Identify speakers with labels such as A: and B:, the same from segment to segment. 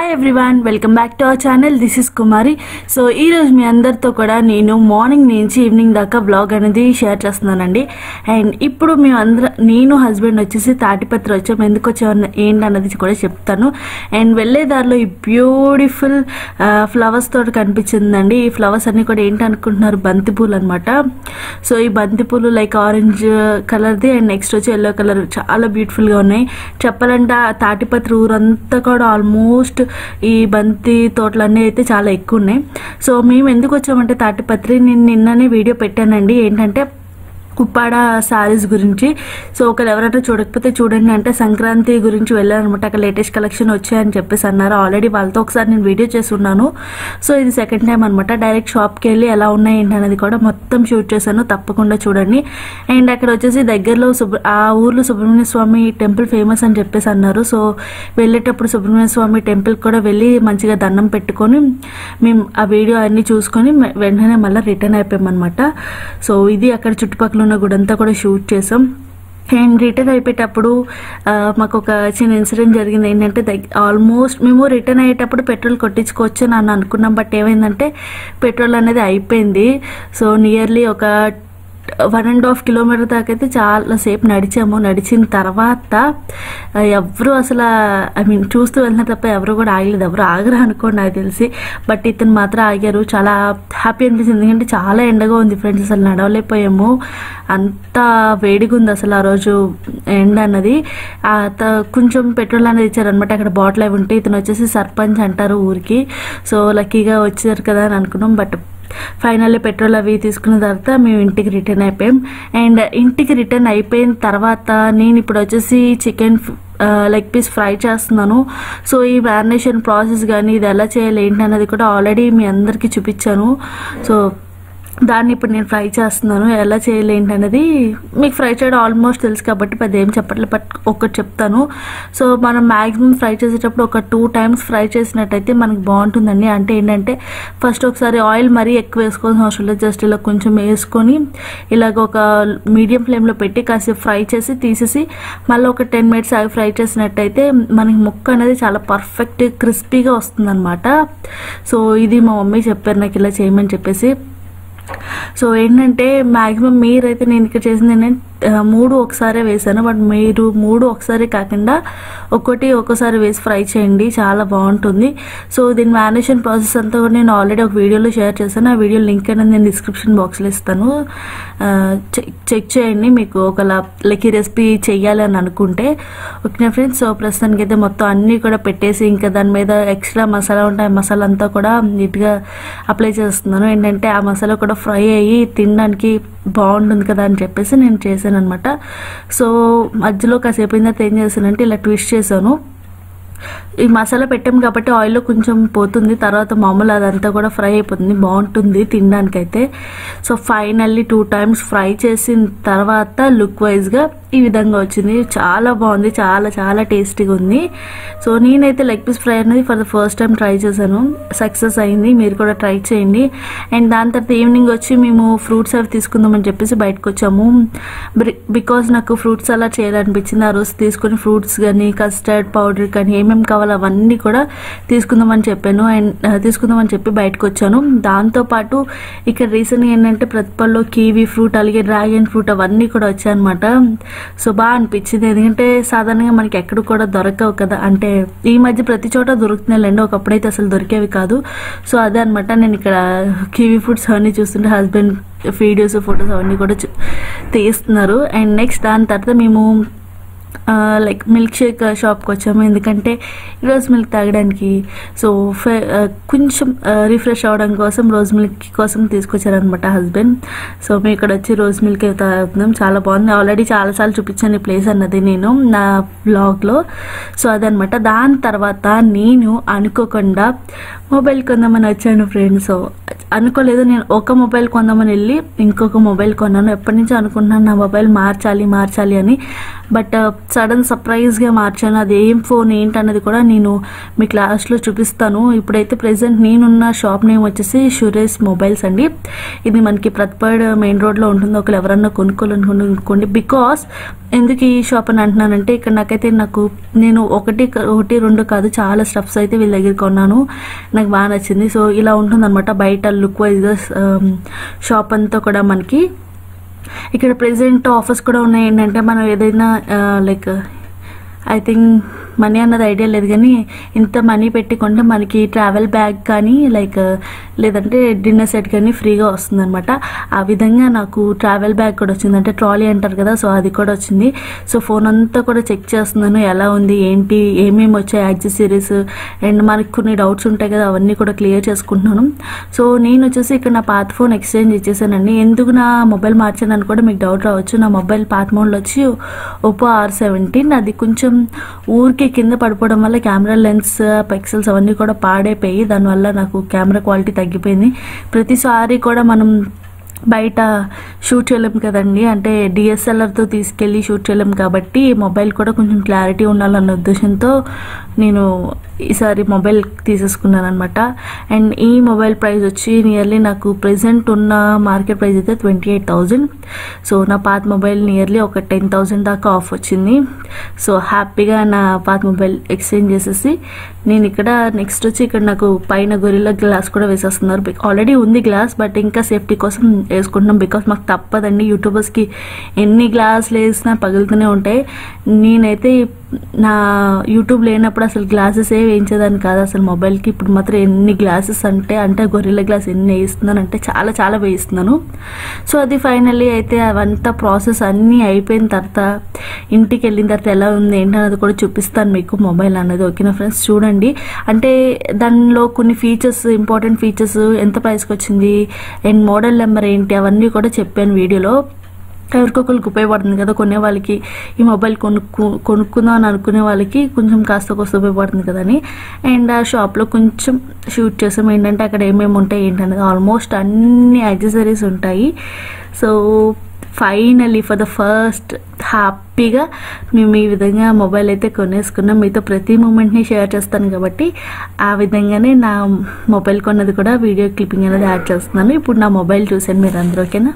A: hi everyone welcome back to our channel this is Kumari so ఈరోజు మీ అందరితో కూడా నేను మార్నింగ్ నుంచి ఈవినింగ్ దాకా బ్లాగ్ అనేది షేర్ చేస్తున్నానండి అండ్ ఇప్పుడు మేము అందరం నేను హస్బెండ్ వచ్చేసి తాటిపత్రి వచ్చాము ఎందుకు వచ్చాము ఏంటన్నది కూడా చెప్తాను అండ్ వెళ్ళే దారిలో ఈ బ్యూటిఫుల్ ఫ్లవర్స్ తోటి కనిపించిందండి ఈ ఫ్లవర్స్ అన్ని కూడా ఏంటి అనుకుంటున్నారు బంతిపూలు అనమాట సో ఈ బంతిపూలు లైక్ ఆరెంజ్ కలర్ది అండ్ నెక్స్ట్ వచ్చి ఎల్లో కలర్ చాలా బ్యూటిఫుల్గా ఉన్నాయి చెప్పాలంటే ఆ తాటిపత్రి ఊరంతా కూడా ఆల్మోస్ట్ ఈ బంతి తోటలన్నీ అయితే చాలా ఎక్కువ ఉన్నాయి సో మేము ఎందుకు వచ్చామంటే తాటిపత్రి నేను నిన్ననే వీడియో పెట్టానండి ఏంటంటే కుప్పాడ శారీస్ గురించి సో ఒకరు ఎవరైనా చూడకపోతే చూడండి అంటే సంక్రాంతి గురించి వెళ్ళారనమాట అక్కడ లేటెస్ట్ కలెక్షన్ వచ్చాయని చెప్పేసి అన్నారు ఆల్రెడీ వాళ్ళతో ఒకసారి నేను వీడియో చేస్తున్నాను సో ఇది సెకండ్ టైం అనమాట డైరెక్ట్ షాప్కి వెళ్ళి ఎలా ఉన్నాయి ఏంటి అనేది కూడా మొత్తం షూట్ చేశాను తప్పకుండా చూడండి అండ్ అక్కడ వచ్చేసి దగ్గరలో సుబ్ర ఆ ఊర్లో సుబ్రహ్మణ్య స్వామి టెంపుల్ ఫేమస్ అని చెప్పేసి అన్నారు సో వెళ్ళేటప్పుడు సుబ్రహ్మణ్య స్వామి టెంపుల్ కూడా వెళ్ళి మంచిగా దండం పెట్టుకొని మేము ఆ వీడియో అన్ని చూసుకొని మె- వెంటనే మళ్ళీ రిటర్న్ అయిపోయామన్నమాట సో ఇది అక్కడ చుట్టుపక్కల ఉన్న గుడంతా కూడా షూట్ చేసాం అండ్ రిటర్న్ అయిపోయేటప్పుడు ఆ, మాకు ఒక చిన్న ఇన్సిడెంట్ జరిగింది ఏంటంటే ఆల్మోస్ట్ మేము రిటర్న్ అయ్యేటప్పుడు పెట్రోల్ కొట్టించుకోవచ్చు అని అని అనుకున్నాం బట్ ఏమైందంటే పెట్రోల్ అనేది అయిపోయింది సో నియర్లీ ఒక వన్ అండ్ హాఫ్ కిలోమీటర్ దాకా అయితే చాలా సేపు నడిచాము నడిచిన తర్వాత ఆ, ఎవరు అసలు ఐ మీన్ చూస్తూ వెళ్తున్నారు తప్ప ఎవరు కూడా ఆగలేదు ఎవరు ఆగరు అనుకోండి నాకు తెలిసి బట్ ఇతను మాత్రం ఆగారు చాలా హ్యాపీ అనిపించింది ఎందుకంటే చాలా ఎండగా ఉంది ఫ్రెండ్స్ అసలు నడవలేకపోయాము అంత వేడిగా ఉంది అసలు ఆ రోజు ఎండ అన్నది ఆ త- కొంచెం పెట్రోల్ అనేది ఇచ్చారనమాట అక్కడ బాటిల్ అవి ఉంటే ఇతను వచ్చేసి సర్పంచ్ అంటారు ఊరికి సో లక్కీగా వచ్చారు కదా అని అనుకున్నాం బట్ ఫైనల్లీ పెట్రోల్ అవి తీసుకున్న తర్వాత మేము ఇంటికి రిటర్న్ అయిపోయాం అండ్ ఇంటికి రిటర్న్ అయిపోయిన తర్వాత నేను ఇప్పుడు వచ్చేసి చికెన్ లెగ్ పీస్ ఫ్రై చేస్తున్నాను సో ఈ మ్యారినేషన్ ప్రాసెస్ కానీ ఇది ఎలా చేయాలి ఏంటి అన్నది కూడా ఆల్రెడీ మీ అందరికీ చూపించాను సో దాన్ని ఇప్పుడు నేను ఫ్రై చేస్తున్నాను ఎలా చేయాలి ఏంటి అనేది మీకు ఫ్రై చేయడం ఆల్మోస్ట్ తెలుసు కాబట్టి పెద్ద ఏం చెప్పట్లేదు బట్ ఒకటి చెప్తాను సో మనం మ్యాక్సిమం ఫ్రై చేసేటప్పుడు ఒక టూ టైమ్స్ ఫ్రై చేసినట్టయితే మనకి బాగుంటుందండి అంటే ఏంటంటే ఫస్ట్ ఒకసారి ఆయిల్ మరీ ఎక్కువ వేసుకోవాల్సిన అవసరం లేదు జస్ట్ ఇలా కొంచెం వేసుకొని ఇలాగ ఒక మీడియం ఫ్లేమ్లో పెట్టి కాసేపు ఫ్రై చేసి తీసేసి మళ్ళీ ఒక టెన్ మినిట్స్ అవి ఫ్రై చేసినట్టయితే మనకి ముక్క అనేది చాలా పర్ఫెక్ట్ క్రిస్పీగా వస్తుందన్నమాట సో ఇది మా మమ్మీ చెప్పారు నాకు ఇలా చేయమని చెప్పేసి సో ఏంటంటే మ్యాక్సిమం మీరైతే నేను ఇక్కడ చేసింది ఏంటంటే ఆ, మూడు ఒకసారే వేసాను బట్ మీరు మూడు ఒకసారి కాకుండా ఒకటి ఒక్కోసారి వేసి ఫ్రై చేయండి చాలా బాగుంటుంది సో దీని మ్యారినేషన్ ప్రాసెస్ అంతా కూడా నేను ఆల్రెడీ ఒక వీడియోలో షేర్ చేశాను ఆ వీడియో లింక్ అనేది నేను డిస్క్రిప్షన్ బాక్స్లో ఇస్తాను ఆ, చెక్ చెక్ చేయండి మీకు ఒకలా లైక్ ఈ రెసిపీ చెయ్యాలి అని అనుకుంటే ఓకే ఫ్రెండ్స్ సో ప్రస్తుతానికి అయితే మొత్తం అన్నీ కూడా పెట్టేసి ఇంకా దాని మీద ఎక్స్ట్రా మసాలా ఉంటాయి ఆ మసాలా అంతా కూడా నీట్గా అప్లై చేస్తున్నాను ఏంటంటే ఆ మసాలా కూడా ఫ్రై అయ్యి తినడానికి బాగుంటుంది కదా అని చెప్పేసి నేను చేశాను అనమాట సో మధ్యలో కాసేపు అయిన తర్వాత ఏం చేశానంటే ఇలా ట్విస్ట్ చేశాను ఈ మసాలా పెట్టాం కాబట్టి ఆయిల్లో కొంచెం పోతుంది తర్వాత మామూలు అదంతా కూడా ఫ్రై అయిపోతుంది బాగుంటుంది తినడానికైతే so finally two times fry చేసిన తర్వాత లుక్ వైజ్గా ఈ విధంగా వచ్చింది చాలా బాగుంది చాలా చాలా టేస్టీగా ఉంది సో నేనైతే లెగ్ పీస్ ఫ్రై అనేది for the first time try చేశాను సక్సెస్ అయింది మీరు కూడా ట్రై చేయండి అండ్ దాని తర్వాత ఈవినింగ్ వచ్చి మేము ఫ్రూట్స్ అవి తీసుకుందామని చెప్పేసి బయటకు వచ్చాము బికాజ్ నాకు ఫ్రూట్స్ అలా చేయాలనిపించింది ఆ రోజు తీసుకుని ఫ్రూట్స్ కానీ కస్టర్డ్ పౌడర్ కానీ ఏమేమి కావాలో అవన్నీ కూడా తీసుకుందామని చెప్పాను అండ్ ఆ, తీసుకుందామని చెప్పి బయటకు వచ్చాను దాంతోపాటు ఇక్కడ రీసెంట్గా ఏంటంటే ప్రతిపల్లో కీవీ ఫ్రూట్ అలాగే డ్రాగన్ ఫ్రూట్ అవన్నీ కూడా వచ్చాయన్నమాట సో బాగా అనిపించింది ఎందుకంటే సాధారణంగా మనకి ఎక్కడ కూడా దొరకవు కదా అంటే ఈ మధ్య ప్రతి చోట దొరుకుతున్నాయండి ఒకప్పుడైతే అసలు దొరికేవి కాదు సో అదే అనమాట నేను ఇక్కడ కివీ ఫుడ్స్ అవన్నీ చూస్తుంటే హస్బెండ్ వీడియోస్ ఫొటోస్ అవన్నీ కూడా చూ- తీస్తున్నారు అండ్ నెక్స్ట్ దాని తర్వాత మేము లైక్ మిల్క్ షేక్ షాప్కి వచ్చాము ఎందుకంటే రోజ్ మిల్క్ తాగడానికి సో ఫె- ఆ, కొంచెం రిఫ్రెష్ అవ్వడం కోసం రోజ్ మిల్క్ కోసం తీసుకొచ్చారనమాట హస్బెండ్ సో మేము ఇక్కడ వచ్చి రోజ్ మిల్క్ తాగుతున్నాం చాలా బాగుంది ఆల్రెడీ చాలాసార్లు చూపించాను ఈ ప్లేస్ అన్నది నేను నా బ్లాగ్లో సో అదనమాట దాని తర్వాత నేను అనుకోకుండా మొబైల్ కొందామని వచ్చాను ఫ్రెండ్స్ సో అనుకోలేదు నేను ఒక మొబైల్ కొందామని వెళ్ళి ఇంకొక మొబైల్ కొన్నాను ఎప్పటి నుంచో అనుకుంటున్నాను నా మొబైల్ మార్చాలి మార్చాలి అని బట్ సడన్ సర్ప్రైజ్గా మార్చాను అది ఏం ఫోన్ ఏంటన్నది కూడా నేను మీకు లాస్ట్లో చూపిస్తాను ఇప్పుడైతే ప్రెసెంట్ నేనున్న షాప్ నేమ్ వచ్చేసి షురేస్ మొబైల్స్ అండి ఇది మనకి ప్రతిపాడ్ మెయిన్ రోడ్లో ఉంటుంది ఒకరు ఎవరన్నా కొనుక్కోవాలనుకోండి బికాస్ ఎందుకు ఈ షాప్ అని అంటున్నానంటే ఇక్కడ నాకైతే నాకు నేను ఒకటి ఒకటి రెండు కాదు చాలా స్టఫ్స్ అయితే వీళ్ళ దగ్గర కొన్నాను నాకు బాగా నచ్చింది సో ఇలా ఉంటుందన్నమాట బయట లుక్ వైజ్గా షాప్ అంతా కూడా మనకి ఇక్కడ ప్రెసెంట్ ఆఫర్స్ కూడా ఉన్నాయి ఏంటంటే మనం ఏదైనా లైక్ ఐ థింక్ మనీ అన్నది ఐడియా లేదు కానీ ఇంత మనీ పెట్టి కొంటే మనకి ట్రావెల్ బ్యాగ్ కానీ లైక్ లేదంటే డిన్నర్ సెట్ కానీ ఫ్రీగా వస్తుందన్నమాట ఆ విధంగా నాకు ట్రావెల్ బ్యాగ్ కూడా వచ్చింది అంటే ట్రాలీ అంటారు కదా సో అది కూడా వచ్చింది సో ఫోన్ అంతా కూడా చెక్ చేస్తున్నాను ఎలా ఉంది ఏంటి ఏమేమి వచ్చాయి యాక్సెసరీస్ అండ్ మనకి కొన్ని డౌట్స్ ఉంటాయి కదా అవన్నీ కూడా క్లియర్ చేసుకుంటున్నాను సో నేను వచ్చేసి ఇక్కడ నా పాత ఫోన్ ఎక్స్చేంజ్ ఇచ్చేసానండి ఎందుకు నా మొబైల్ మార్చానని కూడా మీకు డౌట్ రావచ్చు నా మొబైల్ పాత మోడల్ వచ్చి ఒప్పో ఆర్ సెవెంటీన్ అది కొంచెం ఊరికే కింద పడిపోవడం వల్ల కెమెరా లెన్స్ పిక్సెల్స్ అవన్నీ కూడా పాడైపోయి దానివల్ల నాకు కెమెరా క్వాలిటీ తగ్గిపోయింది ప్రతిసారి కూడా మనం బయట షూట్ చేయలేం కదండి అంటే డిఎస్ఎల్ఆర్తో తీసుకెళ్ళి షూట్ చేయలేం కాబట్టి మొబైల్ కూడా కొంచెం క్లారిటీ ఉండాలన్న ఉద్దేశంతో నేను ఈసారి మొబైల్ తీసేసుకున్నాను అనమాట అండ్ ఈ మొబైల్ ప్రైస్ వచ్చి నియర్లీ నాకు ప్రెసెంట్ ఉన్న మార్కెట్ ప్రైస్ అయితే ట్వంటీ ఎయిట్ థౌజండ్ సో నా పాత మొబైల్ నియర్లీ ఒక టెన్ థౌజండ్ దాకా ఆఫ్ వచ్చింది సో హ్యాపీగా నా పాత మొబైల్ ఎక్స్చేంజ్ చేసేసి నేను ఇక్కడ నెక్స్ట్ వచ్చి ఇక్కడ నాకు పైన గొరిల్లా గ్లాస్ కూడా వేసేస్తున్నారు ఆల్రెడీ ఉంది గ్లాస్ బట్ ఇంకా సేఫ్టీ కోసం వేసుకుంటున్నాం బికాస్ మాకు తప్పదండి యూట్యూబర్స్కి ఎన్ని గ్లాసులు వేసినా పగులుతూనే ఉంటాయి నేనైతే నా యూట్యూబ్ లేనప్పుడు అసలు గ్లాసెస్ ఏ వేయించేదాన్ని కాదు అసలు మొబైల్కి ఇప్పుడు మాత్రం ఎన్ని గ్లాసెస్ అంటే అంటే గొరిల్లా గ్లాస్ ఎన్ని వేయిస్తున్నాను అంటే చాలా చాలా వేయిస్తున్నాను సో అది ఫైనల్లీ అయితే అవంతా ప్రాసెస్ అన్నీ అయిపోయిన తర్వాత ఇంటికి వెళ్ళిన తర్వాత ఎలా ఉంది ఏంటన్నది కూడా చూపిస్తాను మీకు మొబైల్ అన్నది ఓకేనా ఫ్రెండ్స్ చూడండి అంటే దానిలో కొన్ని ఫీచర్స్ ఇంపార్టెంట్ ఫీచర్స్ ఎంత ప్రైస్కి వచ్చింది అండ్ మోడల్ నెంబర్ ఏంటి అవన్నీ కూడా చెప్పాను వీడియోలో ఎవరికొకరికి ఉపయోగపడుతుంది కదా కొనే వాళ్ళకి ఈ మొబైల్ కొనుక్కు కొనుక్కుందాం అని అనుకునే వాళ్ళకి కొంచెం కాస్త కోస్త ఉపయోగపడుతుంది కదా అని అండ్ ఆ షాప్లో కొంచెం షూట్ చేసాం ఏంటంటే అక్కడ ఏమేమి ఉంటాయి ఏంటనేది ఆల్మోస్ట్ అన్ని యాక్సెసరీస్ ఉంటాయి so finally for the first హ్యాపీగా మేము ఈ విధంగా మొబైల్ అయితే కొనేసుకున్నాం మీతో ప్రతి మూమెంట్ని షేర్ చేస్తాను కాబట్టి ఆ విధంగానే నా మొబైల్ కొన్నది కూడా వీడియో క్లిప్పింగ్ అనేది యాడ్ చేస్తున్నాను ఇప్పుడు నా మొబైల్ చూసాను మీరు అందరూ ఓకేనా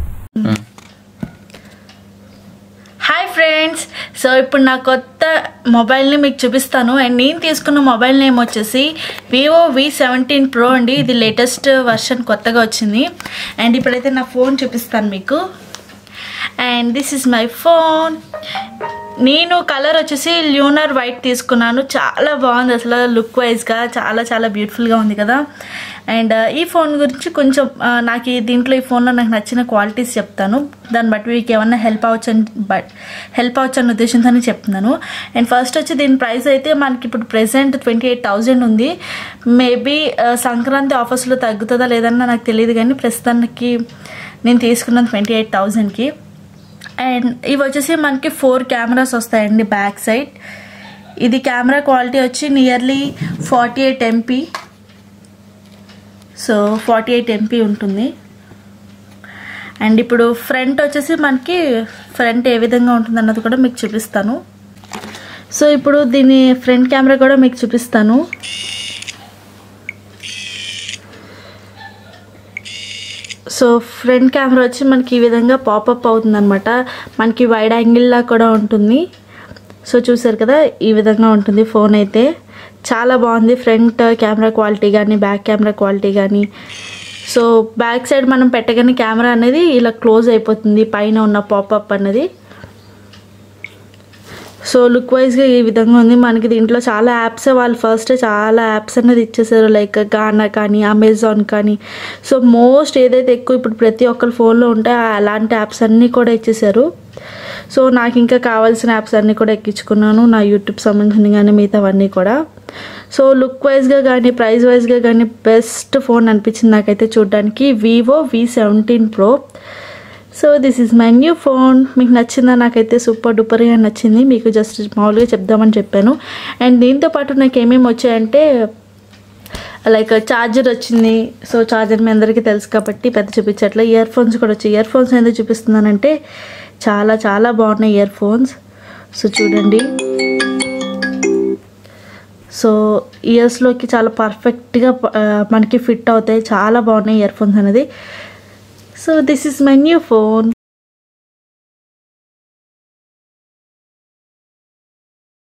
A: హాయ్ ఫ్రెండ్స్ సో ఇప్పుడు నా కొత్త మొబైల్ని మీకు చూపిస్తాను అండ్ నేను తీసుకున్న మొబైల్ నేమ్ వచ్చేసి వివో వి సెవెంటీన్ ప్రో అండి ఇది లేటెస్ట్ వర్షన్ కొత్తగా వచ్చింది అండ్ ఇప్పుడైతే నా ఫోన్ చూపిస్తాను మీకు and this is my phone నేను కలర్ వచ్చేసి ల్యూనర్ వైట్ తీసుకున్నాను చాలా బాగుంది అసలు లుక్ వైజ్గా చాలా చాలా బ్యూటిఫుల్గా ఉంది కదా అండ్ ఈ ఫోన్ గురించి కొంచెం ఆ, నాకు ఈ దీంట్లో ఈ ఫోన్లో నాకు నచ్చిన క్వాలిటీస్ చెప్తాను దాన్ని బట్టి మీకు ఏమన్నా హెల్ప్ అవ్వచ్చు అని బట్ హెల్ప్ అవ్వచ్చు అన్న ఉద్దేశంతోనే చెప్తున్నాను అండ్ ఫస్ట్ వచ్చి దీని ప్రైస్ అయితే మనకి ఇప్పుడు ప్రెసెంట్ ట్వంటీ ఎయిట్ థౌజండ్ ఉంది మేబీ సంక్రాంతి ఆఫర్స్లో తగ్గుతుందా లేదన్నా నాకు తెలియదు కానీ ప్రస్తుతానికి నేను తీసుకున్నాను ట్వంటీ ఎయిట్ థౌజండ్కి అండ్ ఇవి వచ్చేసి మనకి ఫోర్ కెమెరాస్ వస్తాయండి బ్యాక్ సైడ్ ఇది కెమెరా క్వాలిటీ వచ్చి nearly forty eight MP so forty eight MP ఉంటుంది అండ్ ఇప్పుడు ఫ్రంట్ వచ్చేసి మనకి ఫ్రంట్ ఏ విధంగా ఉంటుంది అన్నది కూడా మీకు చూపిస్తాను సో ఇప్పుడు దీని ఫ్రంట్ కెమెరా కూడా మీకు చూపిస్తాను సో ఫ్రంట్ కెమెరా వచ్చి మనకి ఈ విధంగా పాపప్ అవుతుంది అనమాట మనకి వైడ్ యాంగిల్లా కూడా ఉంటుంది సో చూసారు కదా ఈ విధంగా ఉంటుంది ఫోన్ అయితే చాలా బాగుంది ఫ్రంట్ కెమెరా క్వాలిటీ కానీ బ్యాక్ కెమెరా క్వాలిటీ కానీ సో బ్యాక్ సైడ్ మనం పెట్టగానే కెమెరా అనేది ఇలా క్లోజ్ అయిపోతుంది పైన ఉన్న పాపప్ అనేది సో లుక్ వైజ్గా ఈ విధంగా ఉంది మనకి దీంట్లో చాలా యాప్స్ వాళ్ళు ఫస్ట్ చాలా యాప్స్ అనేది ఇచ్చేసారు లైక్ గానా కానీ అమెజాన్ కానీ సో మోస్ట్ ఏదైతే ఎక్కువ ఇప్పుడు ప్రతి ఒక్కరి ఫోన్లో ఉంటే అలాంటి యాప్స్ అన్నీ కూడా ఇచ్చేసారు సో నాకు ఇంకా కావాల్సిన యాప్స్ అన్నీ కూడా ఎక్కించుకున్నాను నా యూట్యూబ్ సంబంధించిన కానీ మిగతావన్నీ కూడా సో లుక్ వైజ్గా కానీ ప్రైస్ వైజ్గా కానీ బెస్ట్ ఫోన్ అనిపించింది నాకైతే చూడడానికి Vivo V seventeen pro so this is my new phone మీకు నచ్చిందా నాకైతే సూపర్ డూపర్గా నచ్చింది మీకు జస్ట్ మామూలుగా చెప్దామని చెప్పాను అండ్ దీంతో పాటు నాకు ఏమేమి వచ్చాయంటే లైక్ ఛార్జర్ వచ్చింది సో ఛార్జర్ మీ అందరికీ తెలుసు కాబట్టి పెద్ద చూపించట్లే ఇయర్ ఫోన్స్ కూడా వచ్చాయి ఇయర్ ఫోన్స్ ఎందుకు చూపిస్తున్నానంటే చాలా చాలా బాగున్నాయి ఇయర్ ఫోన్స్ సో చూడండి సో ఇయర్స్లోకి చాలా పర్ఫెక్ట్గా మనకి ఫిట్ అవుతాయి చాలా బాగున్నాయి ఇయర్ ఫోన్స్ అనేది so this is my new phone